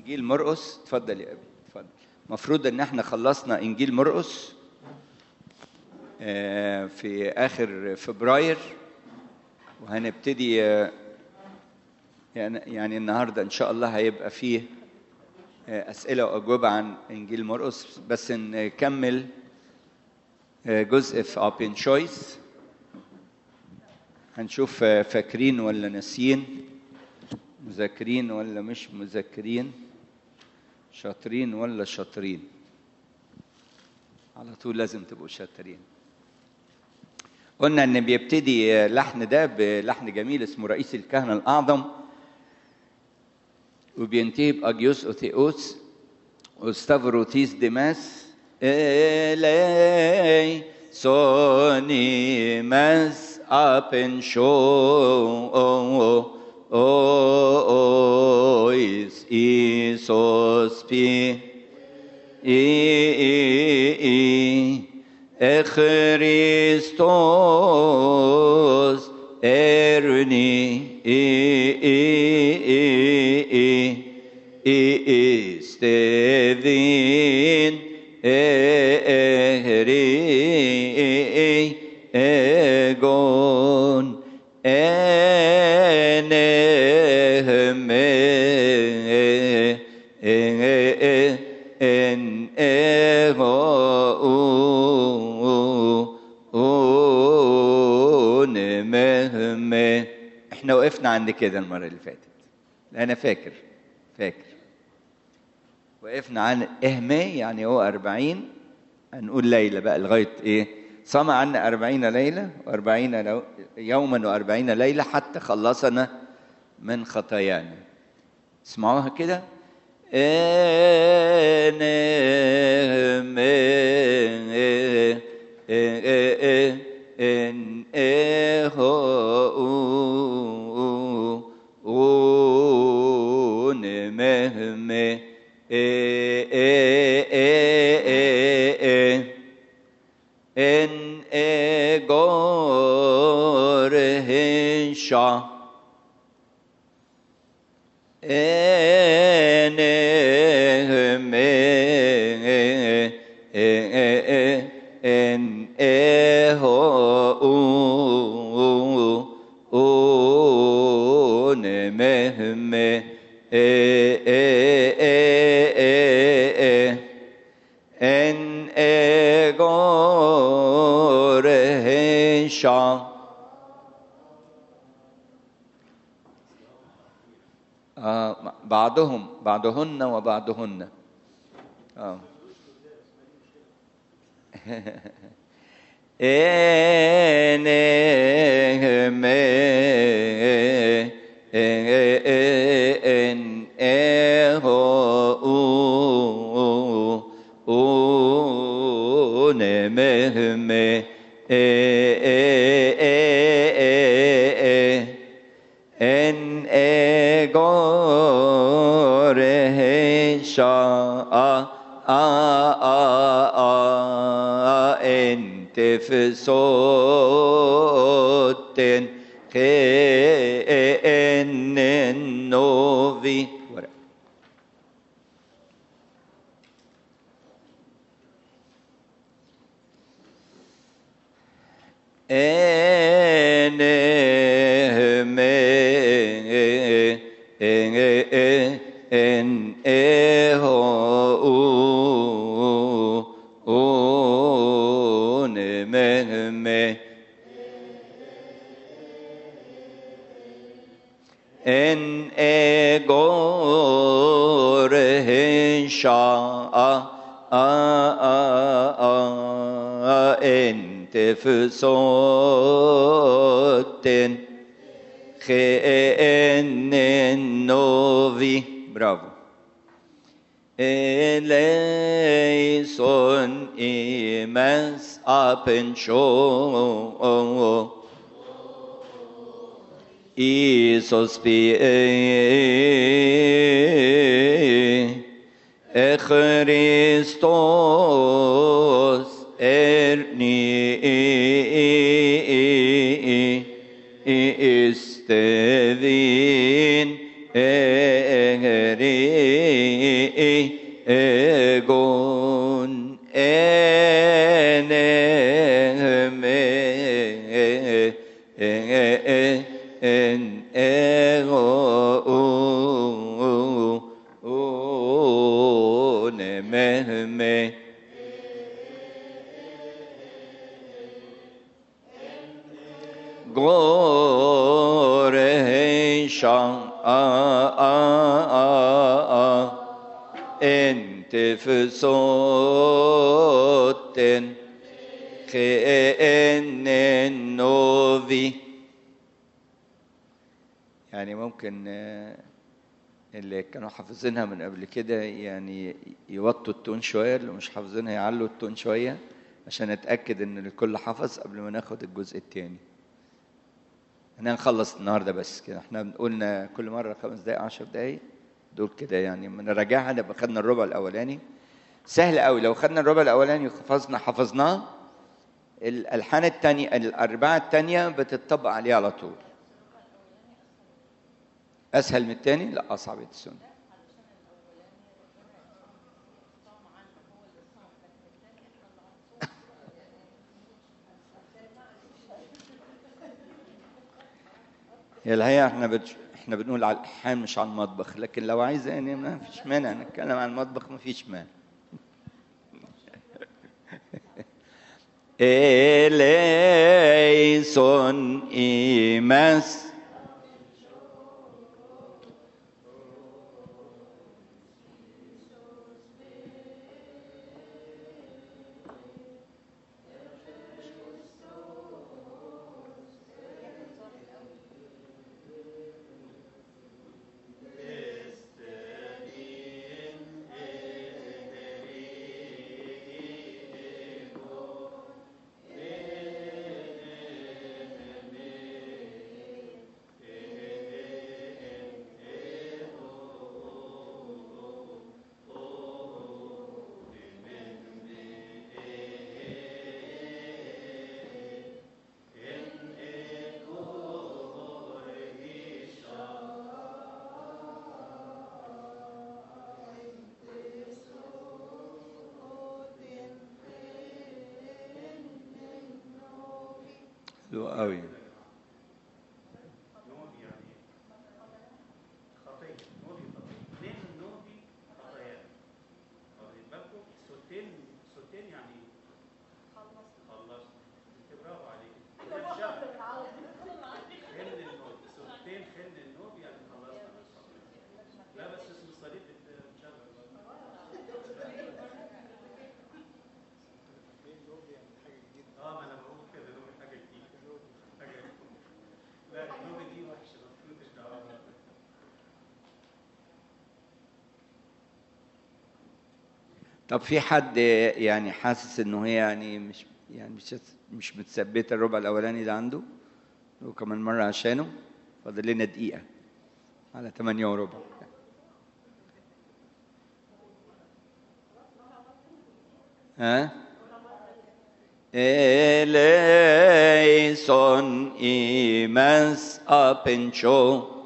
انجيل مرقس اتفضل يا ابي اتفضل المفروض ان احنا خلصنا انجيل مرقس آه، في اخر فبراير وهنبتدي آه، يعني يعني النهارده ان شاء الله هيبقى فيه آه، اسئله واجوبه عن انجيل مرقس بس نكمل آه، جزء في اوبن شويس هنشوف آه، فاكرين ولا ناسيين مذاكرين ولا مش مذاكرين شاطرين ولا شاطرين على طول لازم تبقوا شاطرين قلنا ان بيبتدي اللحن ده بلحن جميل اسمه رئيس الكهنه الاعظم وبينتهي باجيوس اوثيوس وستافروتيس ديماس الي سونيماس ابن شو اويس ايسوس بي Christos erni istevin eri egon enehme en ego نمهمه احنا وقفنا عند كده المرة اللي فاتت انا فاكر فاكر وقفنا عن اهمي يعني هو أربعين هنقول ليلة بقى لغاية ايه صام عنا أربعين ليلة وأربعين لو- يوما وأربعين ليلة حتى خلصنا من خطايانا اسمعوها كده ان مهمه ان اگور هنشا en eho mehme en egor hensha آه بعضهم بعضهن وبعضهن آه. en eho nemehme en egor hesha a a a a en tefsoten en novi ورق. en en eho nemehme en egor hensha a a a a en tefsoten en novi bravo eleison imes apencho Isos pi e Christos erni istevin eri Goreishan انت في صوت كأن النوفي يعني ممكن آه، اللي كانوا حافظينها من قبل كده يعني يوطوا التون شوية اللي مش حافظينها يعلوا التون شوية عشان اتأكد ان الكل حفظ قبل ما ناخد الجزء التاني احنا هنخلص النهارده بس كده احنا قلنا كل مرة خمس دقايق عشر دقايق دول كده يعني من نراجعها نبقى خدنا الربع الاولاني سهل قوي لو خدنا الربع الاولاني وحفظنا حفظناه الالحان التانية الاربعه التانية بتطبق عليه على طول اسهل من التاني لا اصعب السنه هي الحقيقه احنا بتش... احنا بنقول على الالحان مش على المطبخ لكن لو عايز يعني ما فيش مانع نتكلم عن المطبخ ما فيش مانع eleison imes حلو قوي نوبي يعني خطية نوبي خطية اثنين نوبي خطايا واخدين بالكم سوتين سوتين يعني خلصت انت برافو عليك ده الشغل خل النوبي سوتين خل النوبي يعني خلصنا من الصليب لا بس اسم الصليب بتشغل اه ما انا بقول كده نوبي حاجة جديدة حاجة جديدة. لا النوبي دي وحشة ما كنتش دعوة بيها. طب في حد يعني حاسس انه هي يعني مش يعني مش مش متثبته الربع الاولاني ده عنده وكمان مره عشانه فاضل لنا دقيقه على 8 وربع ها eleison imes apencho